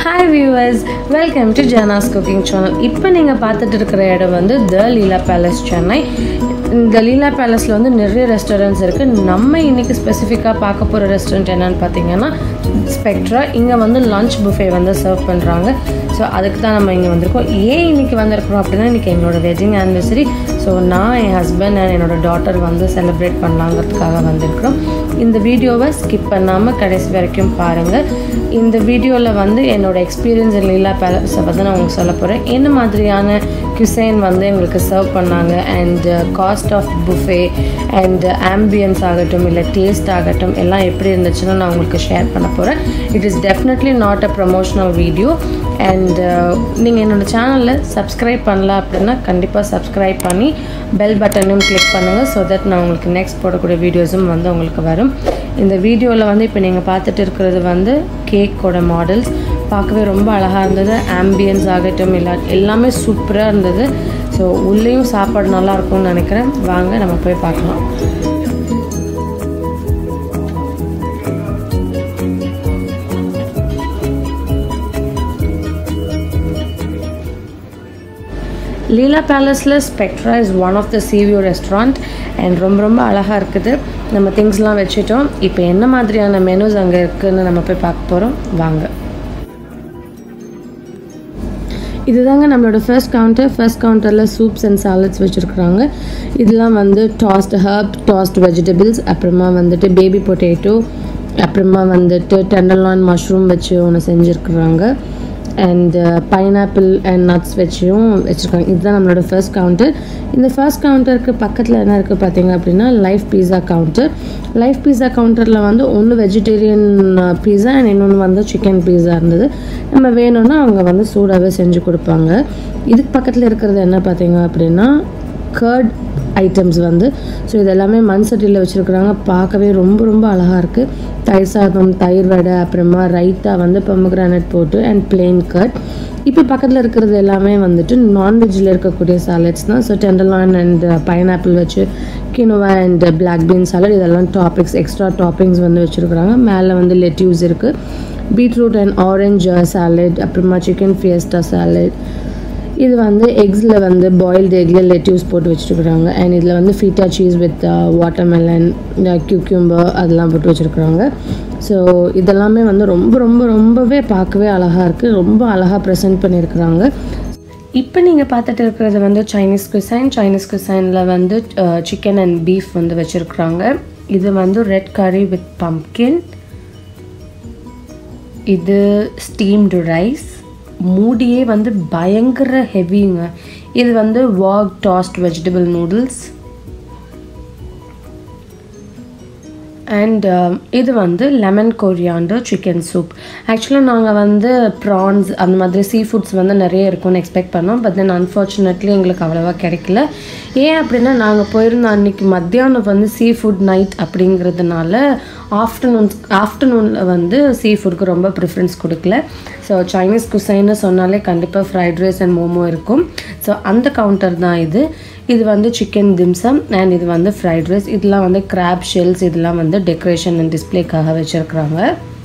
hi viewers welcome to Jana's cooking channel இப்போ நீங்கள் பார்த்துட்டு இருக்கிற இடம் வந்து த லீலா பேலஸ் சென்னை இந்த லீலா பேலஸில் வந்து நிறைய ரெஸ்டாரண்ட்ஸ் இருக்குது நம்ம இன்றைக்கி ஸ்பெசிஃபிக்காக பார்க்க போகிற ரெஸ்டாரண்ட் என்னன்னு பார்த்தீங்கன்னா ஸ்பெக்ட்ரா இங்கே வந்து லஞ்ச் புஃபே வந்து சர்வ் பண்ணுறாங்க ஸோ அதுக்கு தான் நம்ம இங்கே வந்திருக்கோம் ஏன் இன்றைக்கி வந்திருக்கிறோம் அப்படின்னா இன்றைக்கி என்னோட வெட்டிங் ஆனிவர்சரி ஸோ நான் என் ஹஸ்பண்ட் அண்ட் என்னோட டாட்டர் வந்து செலிப்ரேட் பண்ணலாங்கிறதுக்காக வந்திருக்கிறோம் இந்த வீடியோவை ஸ்கிப் பண்ணாமல் கடைசி வரைக்கும் பாருங்கள் இந்த வீடியோவில் வந்து என்னோட எக்ஸ்பீரியன்ஸ் லீலா பேலஸை பற்றி நான் உங்களுக்கு சொல்ல போகிறேன் என்ன மாதிரியான குசைன் வந்து எங்களுக்கு சர்வ் பண்ணாங்க and cost of buffet and ambience ஆகட்டும் இல்லை டேஸ்ட் ஆகட்டும் எல்லாம் எப்படி இருந்துச்சுன்னு நான் உங்களுக்கு ஷேர் பண்ண போகிறேன் it is definitely not a promotional video and நீங்கள் என்னோடய சேனலில் சப்ஸ்கிரைப் பண்ணல அப்படின்னா கண்டிப்பாக சப்ஸ்கிரைப் பண்ணி பெல் பட்டனையும் கிளிக் பண்ணுங்கள் ஸோ தட் நான் உங்களுக்கு நெக்ஸ்ட் போடக்கூடிய வீடியோஸும் வந்து உங்களுக்கு வரும் இந்த வீடியோவில் வந்து இப்போ நீங்கள் பார்த்துட்டு இருக்கிறது வந்து கேக்கோட மாடல்ஸ் பார்க்கவே ரொம்ப அழகாக இருந்தது ஆம்பியன்ஸ் ஆகட்டும் எல்லா எல்லாமே சூப்பராக இருந்தது ஸோ உள்ளேயும் சாப்பாடு நல்லா இருக்கும்னு நினைக்கிறேன் வாங்க நம்ம போய் பார்க்கலாம் லீலா பேலஸில் Spectra is one of the sea view restaurant and ரொம்ப ரொம்ப அழகாக இருக்குது நம்ம திங்ஸ்லாம் வச்சுட்டோம் இப்போ என்ன மாதிரியான மெனுஸ் அங்கே இருக்குதுன்னு நம்ம போய் பார்க்க போகிறோம் வாங்க இதுதாங்க நம்மளோட ஃபர்ஸ்ட் கவுண்டர் ஃபர்ஸ்ட் கவுண்டரில் சூப்ஸ் அண்ட் சாலட்ஸ் வச்சுருக்குறாங்க இதெல்லாம் வந்து டாஸ்ட் ஹர்ப் டாஸ்ட் வெஜிடபிள்ஸ் அப்புறமா வந்துட்டு பேபி பொட்டேட்டோ அப்புறமா வந்துட்டு டெண்டர்லான் மஷ்ரூம் வச்சு ஒன்று செஞ்சுருக்குறாங்க அண்ட் பைனாப்பிள் அண்ட் நட்ஸ் வச்சும் வச்சுருக்காங்க இதுதான் நம்மளோட ஃபர்ஸ்ட் கவுண்டர் இந்த ஃபர்ஸ்ட் கவுண்டருக்கு பக்கத்தில் என்ன இருக்குது பார்த்தீங்க அப்படின்னா live pizza counter live pizza கவுண்டரில் வந்து ஒன்று வெஜிடேரியன் பீஸா அண்ட் இன்னொன்று வந்து சிக்கன் பீஸா இருந்தது நம்ம வேணும்னா அவங்க வந்து சூடாகவே செஞ்சு கொடுப்பாங்க இதுக்கு பக்கத்தில் இருக்கிறது என்ன பார்த்தீங்க அப்படின்னா கர்ட் ஐட்டம்ஸ் வந்து ஸோ இது எல்லாமே மண் சட்டியில் வச்சுருக்குறாங்க பார்க்கவே ரொம்ப ரொம்ப அழகாக இருக்குது தயிர் சாதம் தயிர் வடை அப்புறமா ரைத்தா வந்து பொமக்ரானட் போட்டு அண்ட் பிளெயின் கட் இப்போ பக்கத்தில் இருக்கிறது எல்லாமே வந்துட்டு நான்வெஜ்ஜில் இருக்கக்கூடிய சாலட்ஸ் தான் ஸோ டெண்டலான் அண்ட் பைனாப்பிள் வச்சு quinoa and black bean salad இதெல்லாம் டாபிக்ஸ் எக்ஸ்ட்ரா டாப்பிங்ஸ் வந்து வச்சுருக்குறாங்க மேலே வந்து லெட்யூஸ் இருக்குது பீட்ரூட் அண்ட் ஆரஞ்சு சாலட் அப்புறமா சிக்கன் ஃபியஸ்டா சாலட் இது வந்து எக்ஸில் வந்து பாயில்டு எக்கில் லெட்யூஸ் போட்டு வச்சுருக்குறாங்க அண்ட் இதில் வந்து feta cheese with watermelon cucumber அதெல்லாம் போட்டு வச்சுருக்குறாங்க ஸோ இதெல்லாமே வந்து ரொம்ப ரொம்ப ரொம்பவே பார்க்கவே அழகாக இருக்குது ரொம்ப அழகாக ப்ரெசென்ட் பண்ணியிருக்கிறாங்க இப்போ நீங்கள் பார்த்துட்டு இருக்கிறது வந்து சைனீஸ் குசைன் சைனீஸ் குசைனில் வந்து சிக்கன் அண்ட் பீஃப் வந்து வச்சுருக்குறாங்க இது வந்து ரெட் கறி வித் பம்ப்கின் இது ஸ்டீம்டு ரைஸ் மூடியே வந்து பயங்கர ஹெவிங்க இது வந்து wok tossed vegetable noodles and இது வந்து லெமன் கொரியாண்டர் சிக்கன் சூப் ஆக்சுவலாக நாங்கள் வந்து ப்ரான்ஸ் அந்த மாதிரி சீ ஃபுட்ஸ் வந்து நிறைய இருக்கும்னு எக்ஸ்பெக்ட் பண்ணோம் பட் தென் அன்ஃபார்ச்சுனேட்லி எங்களுக்கு அவ்வளோவா கிடைக்கல ஏன் அப்படின்னா நாங்கள் போயிருந்த அன்றைக்கி மத்தியானம் வந்து சீ ஃபுட் நைட் அப்படிங்கிறதுனால ஆஃப்டர்நூன் ஆஃப்டர்நூனில் வந்து சீ ஃபுட்க்கு ரொம்ப ப்ரிஃபரன்ஸ் கொடுக்கல ஸோ சைனீஸ் குசைன்னு சொன்னாலே கண்டிப்பாக ஃப்ரைட் ரைஸ் அண்ட் மோமோ இருக்கும் ஸோ அந்த கவுண்டர் தான் இது இது வந்து சிக்கன் திம்சம் அண்ட் இது வந்து ஃப்ரைட் ரைஸ் இதெல்லாம் வந்து கிராப் ஷெல்ஸ் இதெல்லாம் வந்து டெக்கரேஷன் அண்ட் டிஸ்பிளேக்காக வச்சுருக்குறாங்க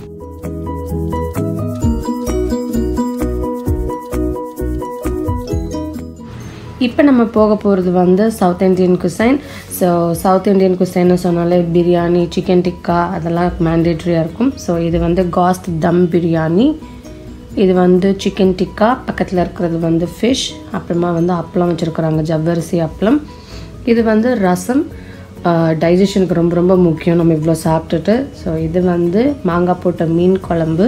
இப்போ நம்ம போக போகிறது வந்து south Indian cuisine so south Indian குசைன்னு சொன்னாலே பிரியாணி சிக்கன் டிக்கா அதெல்லாம் மேண்டேட்ரியாக இருக்கும் ஸோ இது வந்து காஸ்ட் தம் பிரியாணி இது வந்து சிக்கன் டிக்கா பக்கத்தில் இருக்கிறது வந்து ஃபிஷ் அப்புறமா வந்து அப்பளம் வச்சுருக்குறாங்க ஜவ்வரிசி அப்பளம் இது வந்து ரசம் டைஜஷனுக்கு ரொம்ப ரொம்ப முக்கியம் நம்ம இவ்வளோ சாப்பிட்டுட்டு ஸோ இது வந்து மாங்காய் போட்ட மீன் குழம்பு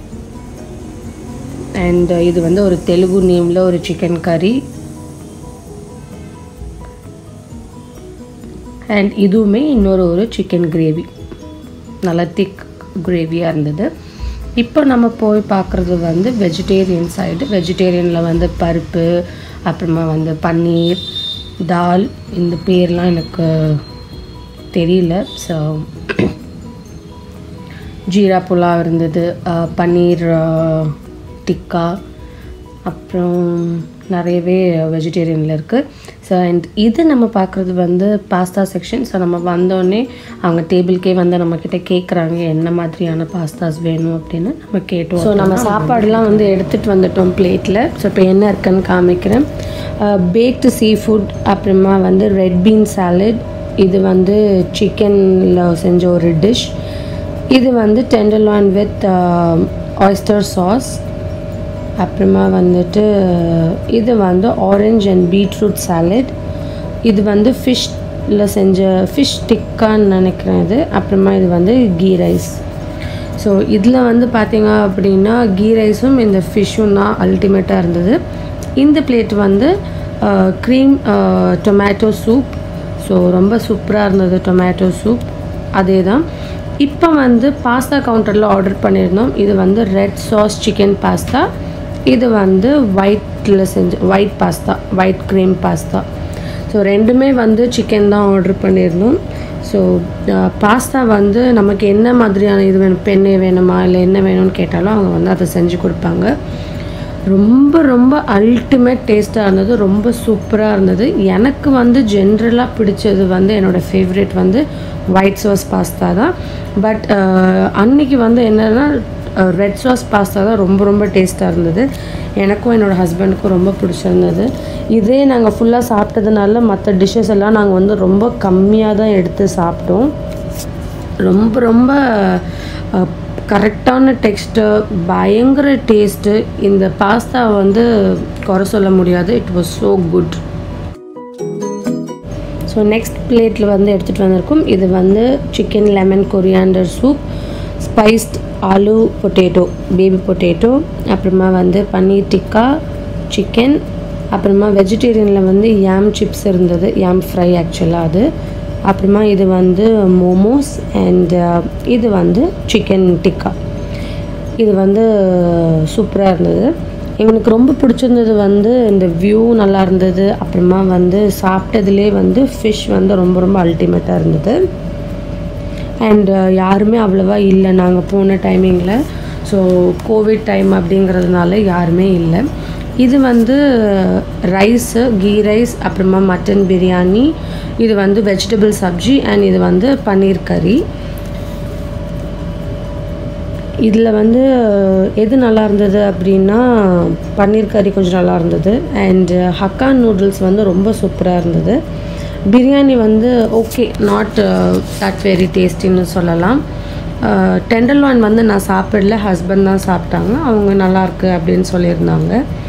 அண்ட் இது வந்து ஒரு தெலுங்கு நேமில் ஒரு சிக்கன் கறி அண்ட் இதுவுமே இன்னொரு ஒரு சிக்கன் கிரேவி நல்லா திக் கிரேவியாக இருந்தது இப்போ நம்ம போய் பார்க்குறது வந்து வெஜிடேரியன் சைடு வெஜிடேரியனில் வந்து பருப்பு அப்புறமா வந்து பன்னீர் தால் இந்த பேர்லாம் எனக்கு தெரியல ஸோ ஜீரா புலாவ் இருந்தது பன்னீர் டிக்கா அப்புறம் நிறையவே வெஜிடேரியனில் இருக்குது ஸோ அண்ட் இது நம்ம பார்க்குறது வந்து பாஸ்தா செக்ஷன் ஸோ நம்ம வந்தோடனே அவங்க டேபிள்கே வந்து நம்மக்கிட்ட கேட்குறாங்க என்ன மாதிரியான பாஸ்தாஸ் வேணும் அப்படின்னு நம்ம கேட்டோம் ஸோ நம்ம சாப்பாடுலாம் வந்து எடுத்துகிட்டு வந்துட்டோம் பிளேட்டில் ஸோ இப்போ என்ன இருக்குன்னு காமிக்கிறேன் பேக்டு சீ ஃபுட் அப்புறமா வந்து ரெட் பீன் சாலட் இது வந்து சிக்கனில் செஞ்ச ஒரு டிஷ் இது வந்து டெண்டர்லான் வித் ஆயிஸ்டர் சாஸ் அப்புறமா வந்துட்டு இது வந்து ஆரஞ்ச் அண்ட் பீட்ரூட் சாலட் இது வந்து ஃபிஷ்ல செஞ்ச ஃபிஷ் டிக்கான்னு நினைக்கிறேன் இது அப்புறமா இது வந்து கீ ரைஸ் ஸோ இதில் வந்து பார்த்தீங்க அப்படின்னா கீ ரைஸும் இந்த ஃபிஷ்ஷும் தான் அல்டிமேட்டாக இருந்தது இந்த பிளேட் வந்து க்ரீம் டொமேட்டோ சூப் ஸோ ரொம்ப சூப்பராக இருந்தது டொமேட்டோ சூப் அதே தான் இப்போ வந்து பாஸ்தா கவுண்டரில் ஆர்டர் பண்ணியிருந்தோம் இது வந்து ரெட் சாஸ் சிக்கன் பாஸ்தா இது வந்து ஒயிட்டில் செஞ்ச white pasta white cream pasta so ரெண்டுமே வந்து சிக்கன் தான் ஆர்டர் பண்ணியிருந்தோம் ஸோ பாஸ்தா வந்து நமக்கு என்ன மாதிரியான இது வேணும் பெண்ணே வேணுமா இல்லை என்ன வேணும்னு கேட்டாலும் அவங்க வந்து அதை செஞ்சு கொடுப்பாங்க ரொம்ப ரொம்ப அல்டிமேட் டேஸ்ட்டாக இருந்தது ரொம்ப சூப்பராக இருந்தது எனக்கு வந்து ஜென்ரலாக பிடிச்சது வந்து என்னோடய ஃபேவரட் வந்து ஒயிட் சாஸ் பாஸ்தா தான் பட் அன்னைக்கு வந்து என்னென்னா ரெட் சாஸ் பாஸ்தா தான் ரொம்ப ரொம்ப டேஸ்ட்டாக இருந்தது எனக்கும் என்னோடய ஹஸ்பண்டுக்கும் ரொம்ப பிடிச்சிருந்தது இதே நாங்கள் ஃபுல்லாக சாப்பிட்டதுனால மற்ற டிஷ்ஷஸ் எல்லாம் நாங்கள் வந்து ரொம்ப கம்மியாக தான் எடுத்து சாப்பிட்டோம் ரொம்ப ரொம்ப கரெக்டான டெக்ஸ்டர் பயங்கர டேஸ்ட்டு இந்த பாஸ்தா வந்து குறை சொல்ல முடியாது it was so good so next பிளேட்டில் வந்து எடுத்துகிட்டு வந்திருக்கோம் இது வந்து chicken lemon coriander soup spiced aloo potato baby potato அப்புறமா வந்து பன்னீர் டிக்கா சிக்கன் அப்புறமா வெஜிடேரியனில் வந்து யாம் சிப்ஸ் இருந்தது யாம் ஃப்ரை ஆக்சுவலாக அது அப்புறமா இது வந்து மோமோஸ் அண்ட் இது வந்து சிக்கன் டிக்கா இது வந்து சூப்பராக இருந்தது எங்களுக்கு ரொம்ப பிடிச்சிருந்தது வந்து இந்த வியூ நல்லா இருந்தது அப்புறமா வந்து சாப்பிட்டதுலே வந்து ஃபிஷ் வந்து ரொம்ப ரொம்ப அல்டிமேட்டாக இருந்தது அண்ட் யாருமே அவ்வளோவா இல்லை நாங்கள் போன டைமிங்கில் ஸோ கோவிட் டைம் அப்படிங்கிறதுனால யாருமே இல்லை இது வந்து ரைஸு கீ ரைஸ் அப்புறமா மட்டன் பிரியாணி இது வந்து வெஜிடபிள் சப்ஜி அண்ட் இது வந்து பன்னீர் கறி இதில் வந்து எது நல்லா இருந்தது அப்படின்னா பன்னீர் கறி கொஞ்சம் நல்லா இருந்தது அண்டு ஹக்கா நூடுல்ஸ் வந்து ரொம்ப சூப்பராக இருந்தது பிரியாணி வந்து ஓகே நாட் தட் வெரி டேஸ்டின்னு சொல்லலாம் டெண்டர்லான் வந்து நான் சாப்பிடல ஹஸ்பண்ட் தான் சாப்பிட்டாங்க அவங்க நல்லாயிருக்கு அப்படின்னு சொல்லியிருந்தாங்க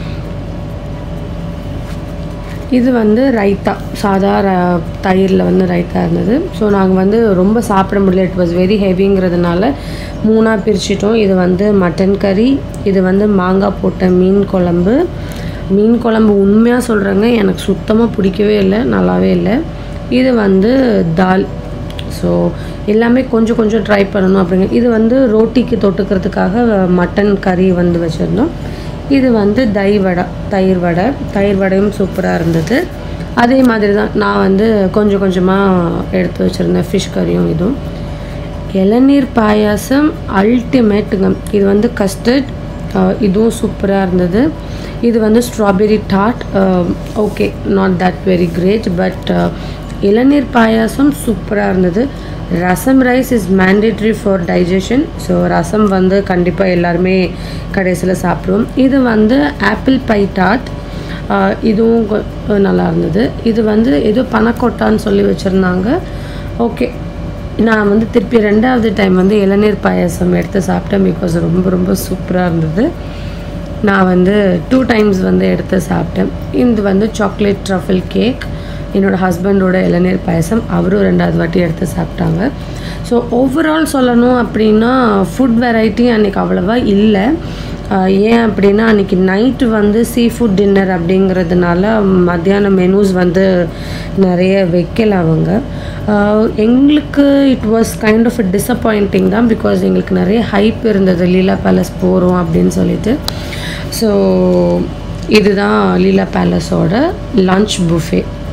இது வந்து ரைத்தா சாதா ர- தயிரில் வந்து ரைத்தா இருந்தது ஸோ நாங்கள் வந்து ரொம்ப சாப்பிட முடியல இட் வாஸ் வெரி ஹெவிங்கிறதுனால மூணாக பிரிச்சிட்டோம் இது வந்து மட்டன் கறி இது வந்து மாங்காய் போட்ட மீன் குழம்பு மீன் குழம்பு உண்மையாக சொல்கிறேங்க எனக்கு சுத்தமாக பிடிக்கவே இல்லை நல்லாவே இல்லை இது வந்து தால் ஸோ எல்லாமே கொஞ்சம் கொஞ்சம் ட்ரை பண்ணணும் அப்படிங்க இது வந்து ரோட்டிக்கு தொட்டுக்கிறதுக்காக மட்டன் கறி வந்து வச்சுருந்தோம் இது வந்து தயிர் வடை தயிர் வடை தயிர் வடையும் சூப்பராக இருந்தது அதே மாதிரி தான் நான் வந்து கொஞ்சம் கொஞ்சமாக எடுத்து வச்சுருந்தேன் ஃபிஷ் கறியும் இதுவும் இளநீர் பாயாசம் அல்டிமேட்டுங்க இது வந்து கஸ்டர்ட் இதுவும் சூப்பராக இருந்தது இது வந்து ஸ்ட்ராபெரி டாட் okay not that very great but இளநீர் பாயாசம் சூப்பராக இருந்தது rasam rice is mandatory for digestion so rasam வந்து கண்டிப்பாக எல்லாருமே கடைசியில் சாப்பிடுவோம் இது வந்து ஆப்பிள் பை டாட் இதுவும் கொ- நல்லா இருந்தது இது வந்து ஏதோ பனக்கொட்டான்னு சொல்லி வச்சுருந்தாங்க ஓகே நான் வந்து திருப்பி ரெண்டாவது டைம் வந்து இளநீர் பாயாசம் எடுத்து சாப்பிட்டேன் பிகாஸ் ரொம்ப ரொம்ப சூப்பராக இருந்தது நான் வந்து டூ டைம்ஸ் வந்து எடுத்து சாப்பிட்டேன் இது வந்து சாக்லேட் ட்ரஃபிள் கேக் என்னோடய ஹஸ்பண்டோட இளநீர் பாயசம் அவரும் ரெண்டாவது வாட்டி எடுத்து சாப்பிட்டாங்க ஸோ ஓவரால் சொல்லணும் அப்படின்னா ஃபுட் வெரைட்டி அன்றைக்கி அவ்வளோவா இல்லை ஆஹ் ஏன் அப்படின்னா அன்றைக்கி நைட்டு வந்து சீ ஃபுட் டின்னர் அப்படிங்கிறதுனால மத்தியானம் மெனூஸ் வந்து நிறைய வைக்கல அவங்க ஆஹ் எங்களுக்கு it was kind of disappointing தான் பிகாஸ் எங்களுக்கு நிறைய ஹைப் இருந்தது லீலா பேலஸ் போகிறோம் அப்படின்னு சொல்லிட்டு ஸோ இதுதான் லீலா பேலஸோட லன்ச் புஃபே